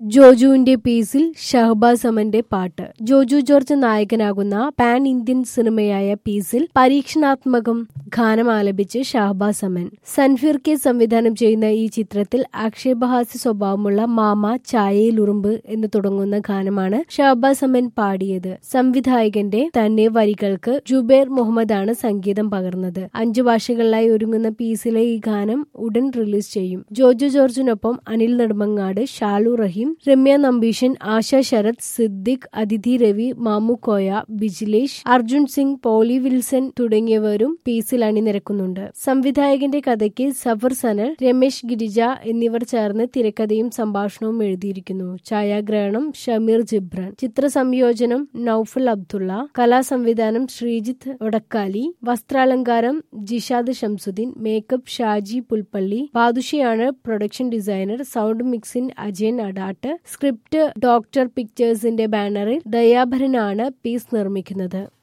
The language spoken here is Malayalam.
ജോജുവിന്റെ പീസിൽ ഷഹബാസ് അമന്റെ പാട്ട് ജോജു ജോർജ് നായകനാകുന്ന പാൻ ഇന്ത്യൻ സിനിമയായ പീസിൽ പരീക്ഷണാത്മകം ഗാനം ആലപിച്ച് ഷഹബാസ് അമൻ സൻഫിർ കെ സംവിധാനം ചെയ്യുന്ന ഈ ചിത്രത്തിൽ ആക്ഷേപഹാസ്യ സ്വഭാവമുള്ള മാമ ചായയിലുറുമ്പ് എന്ന് തുടങ്ങുന്ന ഗാനമാണ് ഷഹബാസ് അമൻ പാടിയത് സംവിധായകന്റെ തന്നെ വരികൾക്ക് ജുബേർ മുഹമ്മദാണ് സംഗീതം പകർന്നത് അഞ്ചു ഭാഷകളിലായി ഒരുങ്ങുന്ന പീസിലെ ഈ ഗാനം ഉടൻ റിലീസ് ചെയ്യും ജോജു ജോർജിനൊപ്പം അനിൽ നെടുമങ്ങാട് ഷാലു റഹീം രമ്യ നമ്പീശൻ ആശ ശരത് സിദ്ദിഖ് അതിഥി രവി മാമു കോയ ബിജിലേഷ് അർജുൻ സിംഗ് പോളി വിൽസൺ തുടങ്ങിയവരും പീസിൽ അണിനിരക്കുന്നുണ്ട് സംവിധായകന്റെ കഥയ്ക്ക് സഫർ സനൽ രമേശ് ഗിരിജ എന്നിവർ ചേർന്ന് തിരക്കഥയും സംഭാഷണവും എഴുതിയിരിക്കുന്നു ഛായാഗ്രഹണം ഷമീർ ജിബ്രാൻ ചിത്ര സംയോജനം നൌഫൽ അബ്ദുള്ള കലാസംവിധാനം ശ്രീജിത്ത് ഒടക്കാലി വസ്ത്രാലങ്കാരം ജിഷാദ് ഷംസുദ്ദീൻ മേക്കപ്പ് ഷാജി പുൽപ്പള്ളി ബാദുഷയാണ് production designer sound mixing Ajayan Adat script doctor പിക്ചേഴ്സിന്റെ ബാനറിൽ ദയാഭരനാണ് പീസ് നിർമ്മിക്കുന്നത്